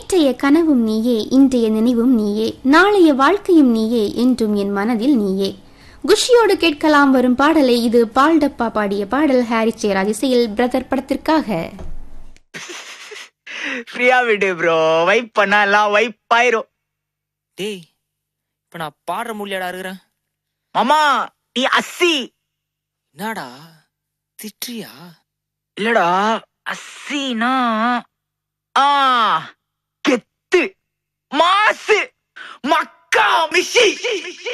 நேற்றைய கனவும் நீயே இன்றைய நினைவும் நீயே நாளைய வாழ்க்கையும் நீயே என்றும் என் மனதில் நீயே குஷியோடு கேட்கலாம் வரும் பாடலை இது பால் டப்பா பாடிய பாடல் ஹாரி ஜெயராஜ் இசையில் பிரதர் படத்திற்காக ஃப்ரீயா விடு ப்ரோ வைப் பண்ணா எல்லாம் வைப் ஆயிரும் டேய் இப்ப நான் பாடுற முடியாடா இருக்கிறேன் மாமா நீ அஸ்ஸி என்னடா திட்டுறியா இல்லடா அஸ்ஸினா ஆ கெத்து மாசு மக்கா மிஷி